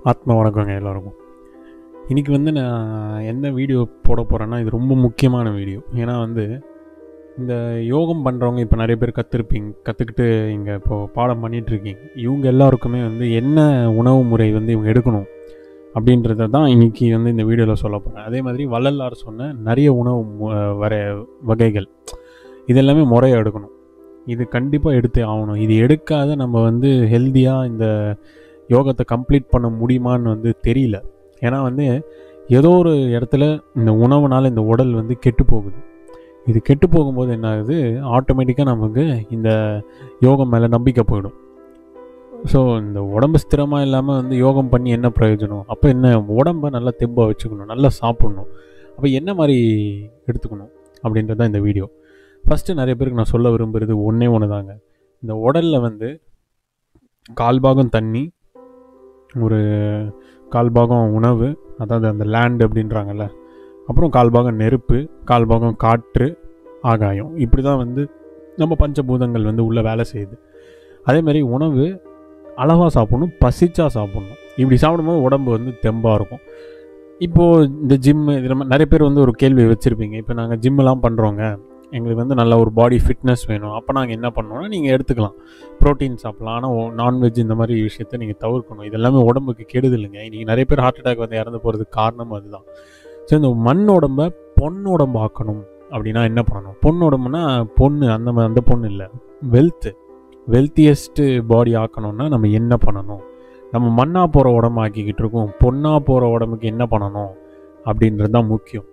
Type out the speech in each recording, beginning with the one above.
ஆத்ம வணக்கங்க எல்லாருக்கும் இன்றைக்கி வந்து நான் என்ன வீடியோ போட போகிறேன்னா இது ரொம்ப முக்கியமான வீடியோ ஏன்னா வந்து இந்த யோகம் பண்ணுறவங்க இப்போ நிறைய பேர் கற்றுருப்பீங்க கற்றுக்கிட்டு இங்கே இப்போது பாடம் பண்ணிட்டு இருக்கீங்க இவங்க எல்லாருக்குமே வந்து என்ன உணவு முறை வந்து இவங்க எடுக்கணும் அப்படின்றத தான் இன்றைக்கி வந்து இந்த வீடியோவில் சொல்ல போகிறேன் அதே மாதிரி வள்ளலார் சொன்ன நிறைய உணவு மு- வர வகைகள் இதெல்லாமே முறையாக எடுக்கணும் இது கண்டிப்பாக எடுத்தே ஆகணும் இது எடுக்காத நம்ம வந்து ஹெல்த்தியாக இந்த யோகத்தை கம்ப்ளீட் பண்ண முடியுமான்னு வந்து தெரியல ஏன்னா வந்து ஏதோ ஒரு இடத்துல இந்த உணவுனால இந்த உடல் வந்து கெட்டு போகுது இது கெட்டு போகும்போது என்ன ஆகுது ஆட்டோமேட்டிக்காக நமக்கு இந்த யோகம் மேலே நம்பிக்கை போயிடும் ஸோ இந்த உடம்பு ஸ்திரமாக இல்லாமல் வந்து யோகம் பண்ணி என்ன பிரயோஜனம் அப்போ என்ன உடம்பை நல்லா தெம்பாக வச்சுக்கணும் நல்லா சாப்பிடணும் அப்போ என்ன மாதிரி எடுத்துக்கணும் அப்படின்றது தான் இந்த வீடியோ ஃபஸ்ட்டு நிறைய பேருக்கு நான் சொல்ல விரும்புகிறது ஒன்றே ஒன்று தாங்க இந்த உடலில் வந்து கால் பாகம் தண்ணி ஒரு கால் பாகம் உணவு அதாவது அந்த லேண்ட் அப்படின்றாங்கல்ல அப்புறம் கால் பாகம் நெருப்பு கால் பாகம் காற்று ஆகாயம் இப்படி தான் வந்து நம்ம பஞ்சபூதங்கள் வந்து உள்ளே வேலை செய்யுது அதே மாதிரி உணவு அளவாக சாப்பிடணும் பசிச்சா சாப்பிடணும் இப்படி சாப்பிடும்போது உடம்பு வந்து தெம்பாக இருக்கும் இப்போது இந்த ஜிம்மு இதில் ம- நிறைய பேர் வந்து ஒரு கேள்வி வச்சுருப்பீங்க இப்போ நாங்கள் ஜிம்மெலாம் பண்ணுறோங்க எங்களுக்கு வந்து நல்ல ஒரு பாடி ஃபிட்னஸ் வேணும் அப்போ நாங்கள் என்ன பண்ணோம்னா நீங்கள் எடுத்துக்கலாம் ப்ரோட்டீன் சாப்பிடலாம் ஆனால் நான்வெஜ் இந்த மாதிரி விஷயத்த நீங்கள் தவிர்க்கணும் இது எல்லாமே உடம்புக்கு கெடுதலுங்க இன்றைக்கி நிறைய பேர் ஹார்ட் அட்டாக் வந்து இறந்து போகிறதுக்கு காரணம் அதுதான் ஸோ இந்த மண் உடம்ப பொன் உடம்பு ஆக்கணும் அப்படின்னா என்ன பண்ணணும் பொன் உடம்புனா பொண்ணு அந்த மா- அந்த பொண்ணு இல்லை வெல்த்து வெல்த்தியஸ்ட்டு பாடி ஆக்கணும்னா நம்ம என்ன பண்ணணும் நம்ம மண்ணாக போகிற உடம்பு ஆக்கிக்கிட்டு இருக்கோம் பொண்ணாக போகிற உடம்புக்கு என்ன பண்ணணும் அப்படின்றது தான் முக்கியம்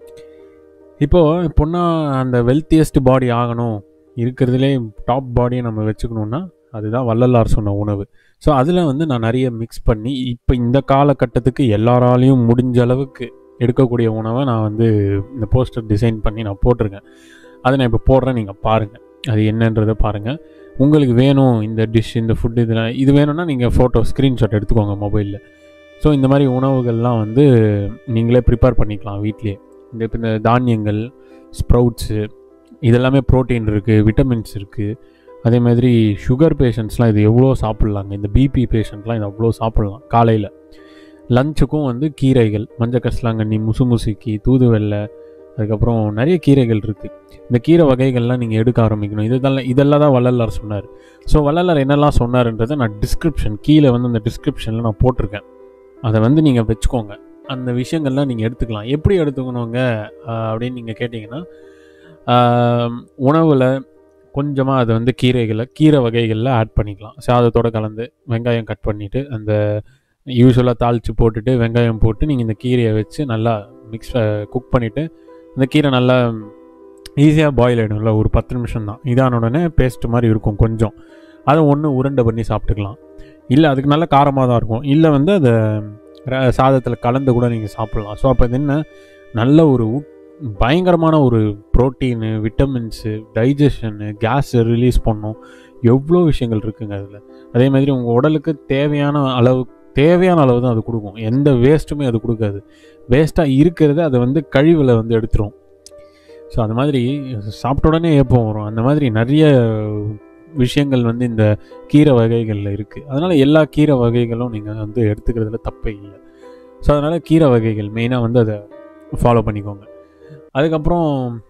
இப்போது பொண்ணாக அந்த வெல்த்தியஸ்ட் பாடி ஆகணும் இருக்கிறதுலே டாப் பாடியை நம்ம வச்சுக்கணுன்னா அதுதான் வள்ளலார் சொன்ன உணவு ஸோ அதில் வந்து நான் நிறைய மிக்ஸ் பண்ணி இப்போ இந்த காலகட்டத்துக்கு எல்லாராலையும் முடிஞ்ச அளவுக்கு எடுக்கக்கூடிய உணவை நான் வந்து இந்த போஸ்டர் டிசைன் பண்ணி நான் போட்டிருக்கேன் அதை நான் இப்போ போடுறேன் நீங்கள் பாருங்கள் அது என்னன்றதை பாருங்கள் உங்களுக்கு வேணும் இந்த டிஷ் இந்த ஃபுட் இதெல்லாம் இது வேணும்னா நீங்கள் ஃபோட்டோ ஸ்க்ரீன்ஷாட் எடுத்துக்கோங்க மொபைலில் ஸோ இந்த மாதிரி உணவுகள்லாம் வந்து நீங்களே ப்ரிப்பேர் பண்ணிக்கலாம் வீட்லேயே இந்த இப்போ இந்த தானியங்கள் ஸ்ப்ரவுட்ஸு இதெல்லாமே ப்ரோட்டீன் இருக்குது விட்டமின்ஸ் இருக்குது அதே மாதிரி சுகர் பேஷண்ட்ஸ்லாம் இது எவ்வளோ சாப்பிட்லாங்க இந்த பிபி பேஷண்ட்லாம் இது அவ்வளோ சாப்பிட்லாம் காலையில் லஞ்சுக்கும் வந்து கீரைகள் மஞ்சள் கசலாங்கண்ணி முசுமுசுக்கி தூதுவெள்ளை அதுக்கப்புறம் நிறைய கீரைகள் இருக்குது இந்த கீரை வகைகள்லாம் நீங்கள் எடுக்க ஆரம்பிக்கணும் இதெல்லாம் இதெல்லாம் தான் வள்ளலார் சொன்னார் ஸோ வள்ளலார் என்னெல்லாம் சொன்னார்ன்றதை நான் டிஸ்கிரிப்ஷன் கீழே வந்து அந்த டிஸ்கிரிப்ஷனில் நான் போட்டிருக்கேன் அதை வந்து நீங்கள் வச்சுக்கோங்க அந்த விஷயங்கள்லாம் நீங்கள் எடுத்துக்கலாம் எப்படி எடுத்துக்கணுங்க ஆஹ் அப்படின்னு நீங்கள் கேட்டிங்கன்னா உணவில் கொஞ்சமாக அதை வந்து கீரைகளை கீரை வகைகளில் ஆட் பண்ணிக்கலாம் சாதத்தோட கலந்து வெங்காயம் கட் பண்ணிவிட்டு அந்த யூஸ்வலாக தாளித்து போட்டுட்டு வெங்காயம் போட்டு நீங்கள் இந்த கீரையை வச்சு நல்லா மிக்ஸ் குக் பண்ணிவிட்டு அந்த கீரை நல்லா ஈஸியாக பாயில் ஆகிடும்ல ஒரு பத்து நிமிஷம் தான் இதான உடனே பேஸ்ட் மாதிரி இருக்கும் கொஞ்சம் அதை ஒன்று உருண்டை பண்ணி சாப்பிட்டுக்கலாம் இல்லை அதுக்கு நல்ல காரமாக தான் இருக்கும் இல்லை வந்து அதை சாதத்தில் கலந்து கூட நீங்கள் சாப்பிட்லாம் ஸோ அப்போ இது என்ன நல்ல ஒரு உட்- பயங்கரமான ஒரு ப்ரோட்டீனு விட்டமின்ஸு டைஜஷனு கேஸை ரிலீஸ் பண்ணும் எவ்வளோ விஷயங்கள் இருக்குங்க அதில் அதே மாதிரி உங்கள் உடலுக்கு தேவையான அளவு தேவையான அளவு தான் அது கொடுக்கும் எந்த வேஸ்ட்டுமே அது கொடுக்காது வேஸ்ட்டாக இருக்கிறத அதை வந்து கழிவில் வந்து எடுத்துரும் ஸோ அந்த மாதிரி சாப்பிட்ட உடனே ஏப்பம் வரும் அந்த மாதிரி நிறைய விஷயங்கள் வந்து இந்த கீரை வகைகளில் இருக்குது அதனால் எல்லா கீரை வகைகளும் நீங்கள் வந்து எடுத்துக்கிறதுல தப்பே இல்லை ஸோ அதனால் கீரை வகைகள் மெயினாக வந்து அதை ஃபாலோ பண்ணிக்கோங்க அதுக்கப்புறம்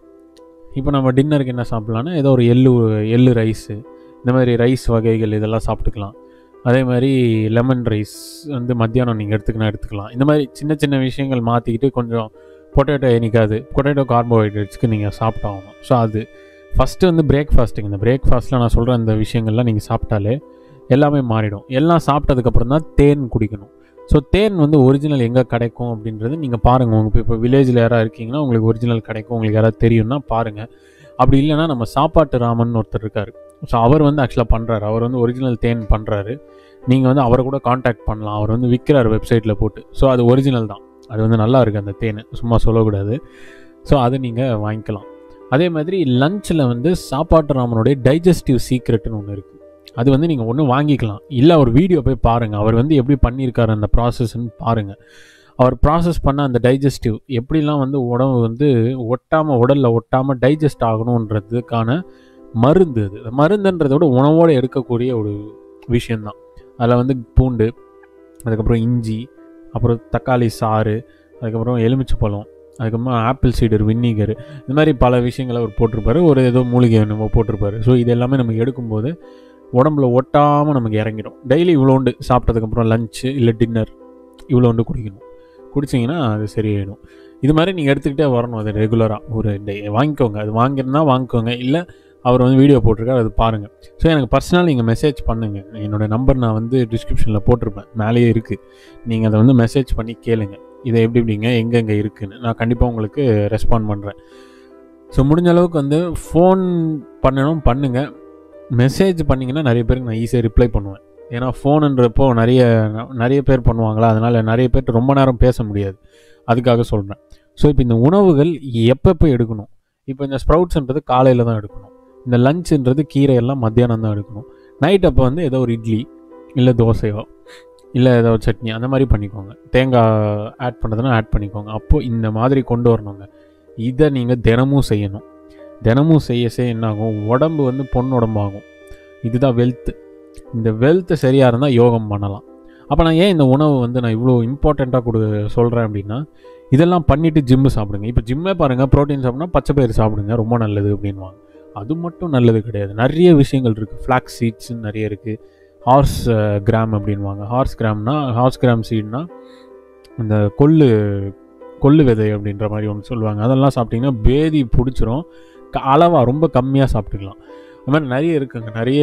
இப்போ நம்ம டின்னருக்கு என்ன சாப்பிட்லான்னா ஏதோ ஒரு எள்ளு எள்ளு ரைஸு இந்த மாதிரி ரைஸ் வகைகள் இதெல்லாம் சாப்பிட்டுக்கலாம் அதே மாதிரி லெமன் ரைஸ் வந்து மத்தியானம் நீங்கள் எடுத்துக்கினா எடுத்துக்கலாம் இந்த மாதிரி சின்ன சின்ன விஷயங்கள் மாற்றிக்கிட்டு கொஞ்சம் பொட்டேட்டோ எனக்காது பொட்டேட்டோ கார்போஹைட்ரேட்ஸ்க்கு நீங்கள் சாப்பிட்டாகணும் ஸோ அது ஃபஸ்ட்டு வந்து பிரேக்ஃபாஸ்ட்டுங்க இந்த பிரேக்ஃபாஸ்ட்டில் நான் சொல்கிற அந்த விஷயங்கள்லாம் நீங்கள் சாப்பிட்டாலே எல்லாமே மாறிடும் எல்லாம் சாப்பிட்டதுக்கப்புறம் தான் தேன் குடிக்கணும் ஸோ தேன் வந்து ஒரிஜினல் எங்கே கிடைக்கும் அப்படின்றது நீங்கள் பாருங்கள் உங்கள் இப்போ வில்லேஜில் யாராவது இருக்கீங்கன்னா உங்களுக்கு ஒரிஜினல் கிடைக்கும் உங்களுக்கு யாராவது தெரியும்னா பாருங்கள் அப்படி இல்லைன்னா நம்ம சாப்பாட்டு ராமன் ஒருத்தர் இருக்கார் ஸோ அவர் வந்து ஆக்சுவலாக பண்ணுறாரு அவர் வந்து ஒரிஜினல் தேன் பண்ணுறாரு நீங்கள் வந்து அவரை கூட காண்டாக்ட் பண்ணலாம் அவர் வந்து விற்கிறார் வெப்சைட்டில் போட்டு ஸோ அது ஒரிஜினல் தான் அது வந்து நல்லா இருக்குது அந்த தேன் சும்மா சொல்லக்கூடாது ஸோ அதை நீங்கள் வாங்கிக்கலாம் அதே மாதிரி லஞ்சில் வந்து சாப்பாட்டு ராமனுடைய டைஜஸ்டிவ் சீக்ரெட்னு ஒன்று இருக்குது அது வந்து நீங்கள் ஒன்று வாங்கிக்கலாம் இல்லை அவர் வீடியோ போய் பாருங்கள் அவர் வந்து எப்படி பண்ணியிருக்காரு அந்த ப்ராசஸ்ன்னு பாருங்கள் அவர் ப்ராசஸ் பண்ண அந்த டைஜஸ்டிவ் எப்படிலாம் வந்து உடம்பு வந்து ஒட்டாமல் உடலில் ஒட்டாமல் டைஜஸ்ட் ஆகணுன்றதுக்கான மருந்து அது அந்த மருந்துன்றதை விட உணவோடு எடுக்கக்கூடிய ஒரு விஷயந்தான் அதில் வந்து பூண்டு அதுக்கப்புறம் இஞ்சி அப்புறம் தக்காளி சாறு அதுக்கப்புறம் எலுமிச்சை பழம் அதுக்கப்புறமா ஆப்பிள் சீடர் வின்னிகர் இந்த மாதிரி பல விஷயங்களை அவர் போட்டிருப்பாரு ஒரு ஏதோ மூலிகை என்னமோ போட்டிருப்பாரு ஸோ இது எல்லாமே நம்ம எடுக்கும்போது உடம்புல ஒட்டாமல் நமக்கு இறங்கிடும் டெய்லி இவ்வளோண்டு சாப்பிட்டதுக்கப்புறம் லஞ்சு இல்லை டின்னர் இவ்வளோண்டு குடிக்கணும் குடிச்சிங்கன்னா அது சரியாயிடும் இது மாதிரி நீங்கள் எடுத்துக்கிட்டே வரணும் அது ரெகுலராக ஒரு டே வாங்கிக்கோங்க அது வாங்கிருந்தா வாங்கிக்கோங்க இல்லை அவர் வந்து வீடியோ போட்டிருக்காரு அது பாருங்கள் ஸோ எனக்கு பர்சனல் நீங்கள் மெசேஜ் பண்ணுங்கள் என்னோடய நம்பர் நான் வந்து டிஸ்கிரிப்ஷனில் போட்டிருப்பேன் மேலேயே இருக்குது நீங்கள் அதை வந்து மெசேஜ் பண்ணி கேளுங்க இதை எப்படி எப்படிங்க எங்கெங்கே இருக்குன்னு நான் கண்டிப்பாக உங்களுக்கு ரெஸ்பாண்ட் பண்ணுறேன் ஸோ முடிஞ்ச அளவுக்கு வந்து ஃபோன் பண்ணணும் பண்ணுங்கள் மெசேஜ் பண்ணிங்கன்னா நிறைய பேருக்கு நான் ஈஸியாக ரிப்ளை பண்ணுவேன் ஏன்னா ஃபோனுன்றப்போ நிறைய நிறைய பேர் பண்ணுவாங்களா அதனால் நிறைய பேர்ட்டு ரொம்ப நேரம் பேச முடியாது அதுக்காக சொல்கிறேன் ஸோ இப்போ இந்த உணவுகள் எப்பப்போ எடுக்கணும் இப்போ இந்த ஸ்ப்ரவுட்ஸ்ன்றது காலையில் தான் எடுக்கணும் இந்த லஞ்சுன்றது கீரை எல்லாம் மத்தியானம் தான் எடுக்கணும் நைட் அப்போ வந்து ஏதோ ஒரு இட்லி இல்லை தோசையோ இல்லை ஏதோ ஒரு சட்னி அந்த மாதிரி பண்ணிக்கோங்க தேங்காய் ஆட் பண்ணுறதுனா ஆட் பண்ணிக்கோங்க அப்போது இந்த மாதிரி கொண்டு வரணுங்க இதை நீங்கள் தினமும் செய்யணும் தினமும் செய்ய செய்ய என்னாகும் உடம்பு வந்து பொன் உடம்பாகும் இதுதான் வெல்த்து இந்த வெல்த்து சரியாக இருந்தால் யோகம் பண்ணலாம் அப்போ நான் ஏன் இந்த உணவு வந்து நான் இவ்வளோ இம்பார்ட்டண்ட்டாக கொடு சொல்கிறேன் அப்படின்னா இதெல்லாம் பண்ணிவிட்டு ஜிம்மு சாப்பிடுங்க இப்போ ஜிம்மே பாருங்கள் ப்ரோட்டீன் சாப்பிட்னா பச்சை பயிறு சாப்பிடுங்க ரொம்ப நல்லது அப்படின்வாங்க அது மட்டும் நல்லது கிடையாது நிறைய விஷயங்கள் இருக்குது ஃப்ளாக்ஸ் சீட்ஸ் நிறைய இருக்குது ஹார்ஸ் கிராம் அப்படின்வாங்க ஹார்ஸ் கிராம்னா ஹார்ஸ் கிராம் சீட்னா இந்த கொள்ளு கொள்ளு விதை அப்படின்ற மாதிரி ஒன்று சொல்லுவாங்க அதெல்லாம் சாப்பிட்டிங்கன்னா பேதி பிடிச்சிரும் அளவாக ரொம்ப கம்மியாக சாப்பிட்டுக்கலாம் அது மாதிரி நிறைய இருக்குங்க நிறைய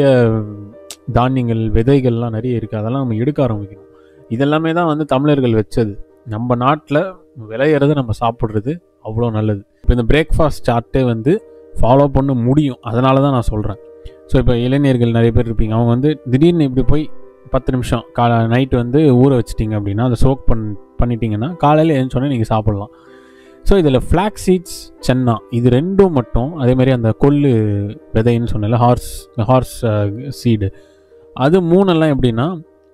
தானியங்கள் விதைகள்லாம் நிறைய இருக்குது அதெல்லாம் நம்ம எடுக்க ஆரம்பிக்கணும் இதெல்லாமே தான் வந்து தமிழர்கள் வச்சது நம்ம நாட்டில் விளையிறது நம்ம சாப்பிட்றது அவ்வளோ நல்லது இப்போ இந்த பிரேக்ஃபாஸ்ட் சார்ட்டே வந்து ஃபாலோ பண்ண முடியும் அதனால தான் நான் சொல்கிறேன் ஸோ இப்போ இளைஞர்கள் நிறைய பேர் இருப்பீங்க அவங்க வந்து திடீர்னு இப்படி போய் பத்து நிமிஷம் கா நைட்டு வந்து ஊற வச்சிட்டிங்க அப்படின்னா அதை சோக் பண் பண்ணிட்டீங்கன்னா காலையில் எழுந்தோடனே நீங்கள் சாப்பிட்லாம் ஸோ இதில் ஃப்ளாக் சீட்ஸ் சென்னா இது ரெண்டும் மட்டும் அதே மாதிரி அந்த கொள்ளு விதைன்னு சொன்னல ஹார்ஸ் ஹார்ஸ் சீடு அது மூணெல்லாம் எப்படின்னா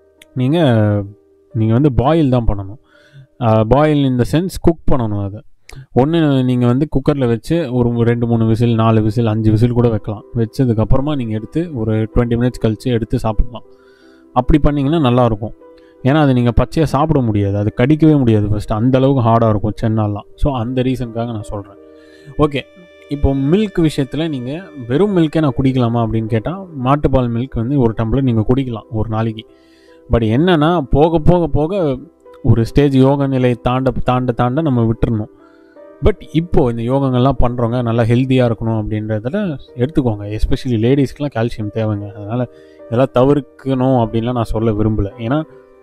நீங்கள் நீங்கள் வந்து பாயில் தான் பண்ணணும் பாயில் இந்த சென்ஸ் குக் பண்ணணும் அதை ஒன்று நீங்கள் வந்து குக்கரில் வச்சு ஒரு ரெண்டு மூணு விசில் நாலு விசில் அஞ்சு விசில் கூட வைக்கலாம் வச்சதுக்கப்புறமா நீங்கள் எடுத்து ஒரு டுவெண்ட்டி மினிட்ஸ் கழித்து எடுத்து சாப்பிட்லாம் அப்படி பண்ணிங்கன்னா நல்லாயிருக்கும் ஏன்னா அது நீங்கள் பச்சையாக சாப்பிட முடியாது அது கடிக்கவே முடியாது ஃபஸ்ட்டு அந்தளவுக்கு ஹார்டாக இருக்கும் சென்னாலாம் ஸோ அந்த ரீசனுக்காக நான் சொல்கிறேன் ஓகே இப்போ மில்க் விஷயத்தில் நீங்கள் வெறும் மில்க்கே நான் குடிக்கலாமா அப்படின்னு கேட்டால் மாட்டுப்பால் மில்க் வந்து ஒரு டம்ளர் நீங்கள் குடிக்கலாம் ஒரு நாளைக்கு பட் என்னென்னா போக போக போக ஒரு ஸ்டேஜ் யோக நிலை தாண்ட தாண்ட தாண்ட நம்ம விட்டுறணும் பட் இப்போது இந்த யோகங்கள்லாம் பண்ணுறவங்க நல்லா ஹெல்த்தியாக இருக்கணும் அப்படின்றதில் எடுத்துக்கோங்க எஸ்பெஷலி லேடிஸ்க்கெலாம் கால்சியம் தேவைங்க அதனால் இதெல்லாம் தவிர்க்கணும் அப்படின்லாம் நான் சொல்ல விரும்பலை ஏன்னா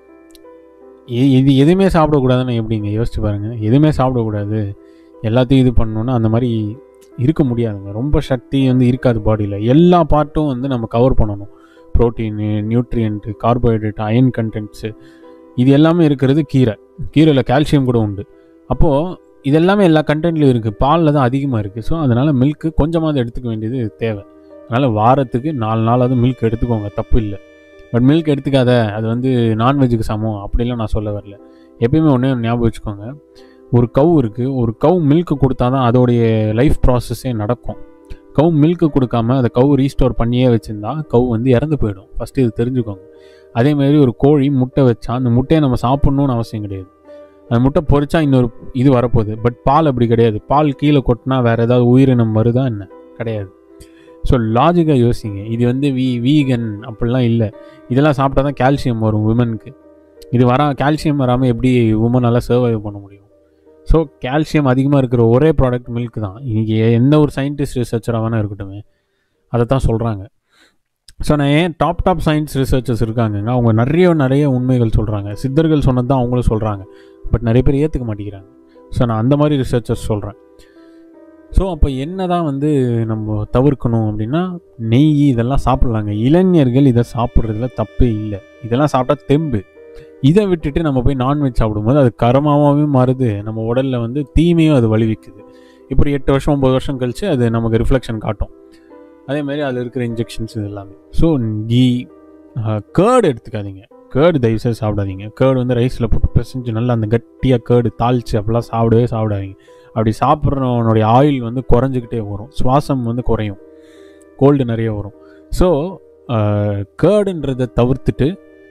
இது எதுவுமே சாப்பிடக்கூடாதுன்னு எப்படிங்க யோசிச்சு பாருங்கள் எதுவுமே சாப்பிடக்கூடாது எல்லாத்தையும் இது பண்ணணுன்னா அந்த மாதிரி இருக்க முடியாதுங்க ரொம்ப சக்தி வந்து இருக்காது பாடியில் எல்லா பார்ட்டும் வந்து நம்ம கவர் பண்ணணும் protein nutrient carbohydrate iron contents இது எல்லாமே இருக்கிறது கீரை கீரையில் கால்சியம் கூட உண்டு அப்போது இது எல்லாமே எல்லா கண்டென்ட்லையும் இருக்குது பாலில் தான் அதிகமாக இருக்குது ஸோ அதனால் மில்க்கு கொஞ்சமாவது எடுத்துக்க வேண்டியது தேவை அதனால் வாரத்துக்கு நாலு நாளாவது மில்க் எடுத்துக்கோங்க தப்பு இல்லை பட் மில்க் எடுத்துக்காத அது வந்து நான்வெஜ்ஜுக்கு சமம் அப்படிலாம் நான் சொல்ல வரல எப்பயுமே ஒன்றே ஞாபகம் வச்சுக்கோங்க ஒரு கவ் இருக்குது ஒரு கவ் மில்க் கொடுத்தா தான் அதோடைய லைஃப் ப்ராசஸே நடக்கும் கவ் மில்க்கு கொடுக்காம அதை கவ் ரீஸ்டோர் பண்ணியே வச்சுருந்தா கவ் வந்து இறந்து போயிடும் ஃபஸ்ட்டு இது தெரிஞ்சுக்கோங்க அதேமாதிரி ஒரு கோழி முட்டை வச்சா அந்த முட்டையை நம்ம சாப்பிட்ணுன்னு அவசியம் கிடையாது அந்த முட்டை பொறிச்சா இன்னொரு இது வரப்போகுது பட் பால் அப்படி கிடையாது பால் கீழே கொட்டினா வேறு ஏதாவது உயிரினம் வருதா என்ன கிடையாது ஸோ லாஜிக்காக யோசிங்க இது வந்து வீ வீகன் அப்படிலாம் இல்லை இதெல்லாம் சாப்பிட்டா தான் கால்சியம் வரும் உமனுக்கு இது வரா கால்சியம் வராமல் எப்படி உமனால் சர்வைவ் பண்ண முடியும் ஸோ கால்சியம் அதிகமாக இருக்கிற ஒரே ப்ராடக்ட் மில்க் தான் இன்றைக்கி எந்த ஒரு சயின்டிஸ்ட் ரிசர்ச்சராக வேணால் இருக்கட்டுமே அதை தான் சொல்கிறாங்க ஸோ நான் ஏன் டாப் டாப் சயின்ஸ் ரிசர்ச்சர்ஸ் இருக்காங்கங்க அவங்க நிறைய நிறைய உண்மைகள் சொல்கிறாங்க சித்தர்கள் சொன்னது தான் அவங்களும் சொல்கிறாங்க பட் நிறைய பேர் ஏற்றுக்க மாட்டேங்கிறாங்க ஸோ நான் அந்த மாதிரி ரிசர்ச்சர்ஸ் சொல்கிறேன் ஸோ அப்போ என்ன தான் வந்து நம்ம தவிர்க்கணும் அப்படின்னா நெய் இதெல்லாம் சாப்பிட்லாங்க இளைஞர்கள் இதை சாப்பிட்றதுல தப்பே இல்லை இதெல்லாம் சாப்பிட்டா தெம்பு இதை விட்டுட்டு நம்ம போய் நான்வெஜ் சாப்பிடும்போது அது கரமாகவே மாறுது நம்ம உடலில் வந்து தீமையும் அது வலிவிக்குது இப்படி எட்டு வருஷம் ஒம்பது வருஷம் கழித்து அது நமக்கு ரிஃப்ளெக்ஷன் காட்டும் அதேமாதிரி அதில் இருக்கிற இன்ஜெக்ஷன்ஸ் இது எல்லாமே ஸோ கீ கேர்டு எடுத்துக்காதீங்க கேர்டு தயவுசெய்து சாப்பிடாதீங்க கேர்டு வந்து ரைஸில் போட்டு பிசைஞ்சு நல்லா அந்த கட்டியாக கேர்டு தாளித்து அப்படிலாம் சாப்பிடவே சாப்பிடாதீங்க அப்படி சாப்பிட்றவனுடைய ஆயில் வந்து குறைஞ்சிக்கிட்டே வரும் சுவாசம் வந்து குறையும் கோல்டு நிறைய வரும் ஸோ கேர்டுன்றதை தவிர்த்துட்டு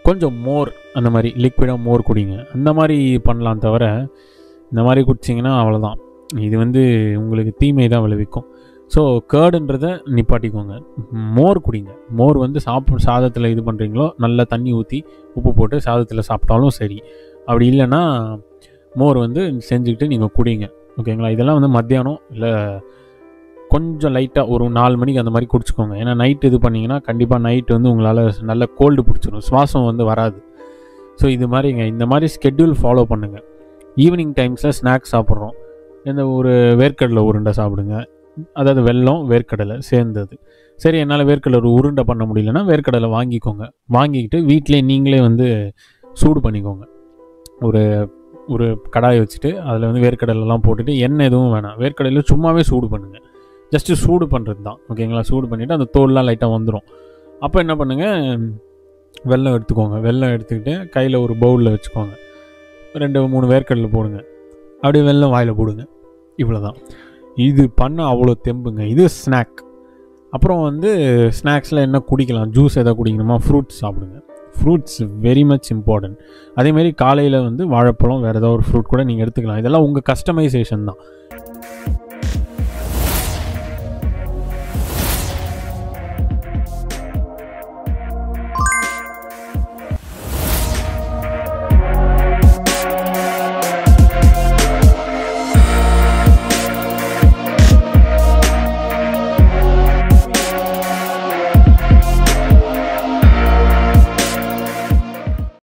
கொஞ்சம் மோர் அந்த மாதிரி லிக்விடாக மோர் குடிங்க அந்த மாதிரி பண்ணலாம் தவிர இந்த மாதிரி குடிச்சிங்கன்னா அவ்வளோதான் இது வந்து உங்களுக்கு தீமை தான் விளைவிக்கும் ஸோ கேர்டுன்றதை நிப்பாட்டிக்கோங்க மோர் குடிங்க மோர் வந்து சாப்பிட சாதத்தில் இது பண்ணுறீங்களோ நல்லா தண்ணி ஊற்றி உப்பு போட்டு சாதத்தில் சாப்பிட்டாலும் சரி அப்படி இல்லைன்னா மோர் வந்து செஞ்சுக்கிட்டு நீங்கள் குடிங்க ஓகேங்களா இதெல்லாம் வந்து மத்தியானம் இல்லை கொஞ்சம் லைட்டாக ஒரு நாலு மணிக்கு அந்த மாதிரி குடிச்சுக்கோங்க ஏன்னா நைட் இது பண்ணிங்கன்னா கண்டிப்பாக நைட் வந்து உங்களால் நல்ல கோல்டு பிடிச்சிரும் சுவாசம் வந்து வராது ஸோ இது மாதிரிங்க இந்த மாதிரி ஸ்கெட்யூல் ஃபாலோ பண்ணுங்கள் ஈவினிங் டைம்ஸில் ஸ்நாக்ஸ் சாப்பிட்றோம் இந்த ஒரு வேர்க்கடலை உருண்டை சாப்பிடுங்க அதாவது வெல்லம் வேர்க்கடலை சேர்ந்தது சரி என்னால் வேர்க்கடலை ஒரு உருண்டை பண்ண முடியலன்னா வேர்க்கடலை வாங்கிக்கோங்க வாங்கிக்கிட்டு வீட்டிலே நீங்களே வந்து சூடு பண்ணிக்கோங்க ஒரு ஒரு கடாயை வச்சுட்டு அதில் வந்து வேர்க்கடலைலாம் போட்டுட்டு எண்ணெய் எதுவும் வேணாம் வேர்க்கடலையில் சும்மாவே சூடு பண்ணுங்கள் ஜஸ்ட்டு சூடு பண்ணுறது தான் ஓகேங்களா சூடு பண்ணிவிட்டு அந்த தோல்லாம் லைட்டாக வந்துடும் அப்போ என்ன பண்ணுங்கள் வெல்லம் எடுத்துக்கோங்க வெல்லம் எடுத்துக்கிட்டு கையில் ஒரு பவுலில் வச்சுக்கோங்க ரெண்டு மூணு வேர்க்கடலை போடுங்க அப்படியே வெல்லம் வாயில் போடுங்க இவ்வளோ தான் இது பண்ண அவ்வளோ தெம்புங்க இது ஸ்நாக் அப்புறம் வந்து ஸ்நாக்ஸில் என்ன குடிக்கலாம் ஜூஸ் எதாவது குடிக்கணுமா ஃப்ரூட்ஸ் சாப்பிடுங்க ஃப்ரூட்ஸ் வெரி மச் இம்பார்ட்டன்ட் அதேமாரி காலையில் வந்து வாழைப்பழம் வேறு ஏதாவது ஒரு ஃப்ரூட் கூட நீங்கள் எடுத்துக்கலாம் இதெல்லாம் உங்கள் கஸ்டமைசேஷன் தான்